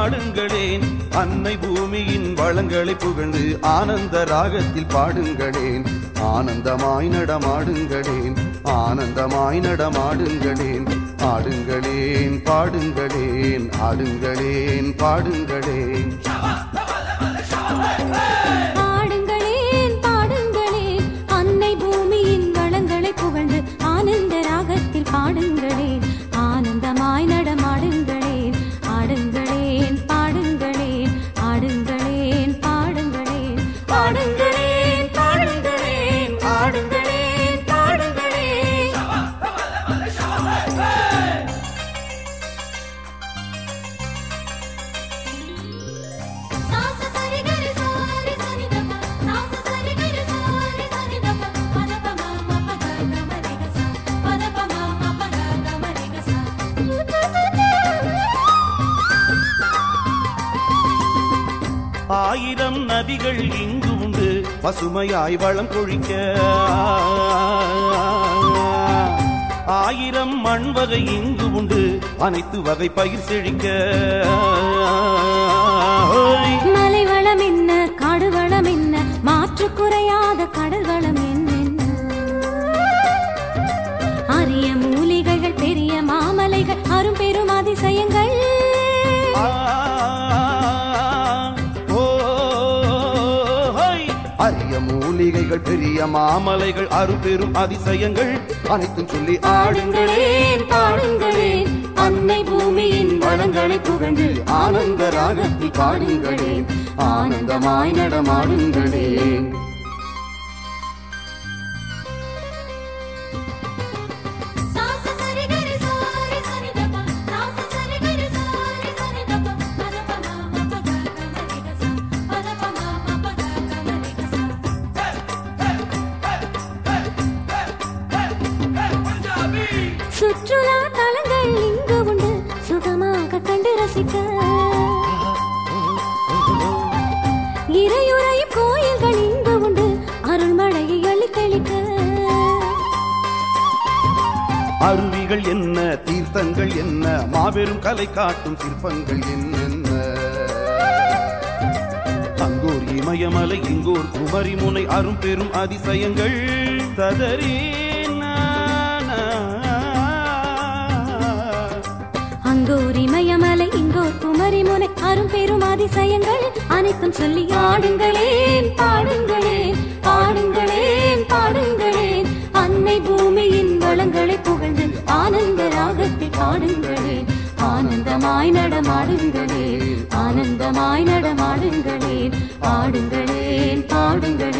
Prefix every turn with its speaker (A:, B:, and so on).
A: ஆடுங்களேன் அன்னை பூமியின் வளங்களை புகழ்ந்து ஆனந்த ராகத்தில் பாடுங்களேன் ஆனந்தமாய் நடமாடுங்களேன் ஆனந்தமாய் நடமாடுங்களேன் ஆடுங்களேன் பாடுங்களேன் ஆடுங்களேன் பாடுங்களேன்
B: பாடுங்களேன் பாடுங்களேன் அன்னை பூமியின் வளங்களை புகழ்ந்து ஆனந்த ராகத்தில் பாடுங்களேன் ஆனந்தமாய் நடமாடுங்களேன் ஆடுங்களேன் பாடுங்களேன் ஆடுங்களேன் பாடுங்களேன் பாடுங்களேன் பாடுங்களேன் ஆடுங்களேன் பாடுங்களேன் சாச சரி கரி சாரி சனி தப்ப சாச சரி கரி சாரி சனி தப்ப பத ப ம ம ப க க ம ரி க சா பத ப ம ம ப க க ம ரி க சா
A: ஆயிரம் நதிகள் இங்கு உண்டு பசுமையாய் வளம் கொழிக்க ஆயிரம் மண் வகை இங்கு உண்டு அனைத்து வகை பயிர் செழிக்க ஹோய்.
B: மலை வளம் என்ன காடு வளம் என்ன மாற்று குறையாத கடல் வளம் என்னென்ன அரிய மூலிகைகள் பெரிய மாமலைகள் அரும் பெரும் அதிசயங்கள்
A: ஆ, ஓ, ஹோய். அரிய மூலிகைகள் பெரிய மாமலைகள் அருபெரும் அதிசயங்கள் அனைத்தும் சொல்லி ஆடுங்களேன் பாடுங்களேன் அன்னை பூமியின் வளங்களை புகழ்ந்து ஆனந்த ராகத்தில் பாடுங்களேன் ஆனந்தமாய் நடமாடுங்களேன்
B: சாச சரி கரி சாரி சனி தப்ப சாச சரி கரி சாரி சனி தப்ப பத ப ம ம ப க க ம ரி க சா பத ப ம ம ப க க ம ரி க சா சுற்றுலா தலங்கள் இங்கு உண்டு சுகமாக கண்டு ரசிக்க இறையுறையும் கோயில்கள் இங்கு உண்டு அருள்மழையை அள்ளித்தளிக்க
A: அருவிகள் என்ன தீர்த்தங்கள் என்ன மாபெரும் கலை காட்டும் சிற்பங்கள் என்னென்ன அங்கோர் இமயமலை இங்கோர் குமரி முனை அரும் பெரும் அதிசயங்கள் ததறி
B: அங்கோர் இமயமலை இங்கோர் குமரி முனை அரும் பெரும் அதிசயங்கள் அனைத்தும் சொல்லி ஆடுங்களேன் பாடுங்களேன் பாடுங்களேன் பாடுங்களேன் அன்னை பூமியின் வளங்களை புகழ்ந்து ஆனந்த ராகத்தில் பாடுங்களேன் ஆனந்தமாய் நடமாடுங்களேன் ஆனந்தமாய் நடமாடுங்களேன் ஆடுங்களேன் பாடுங்களேன்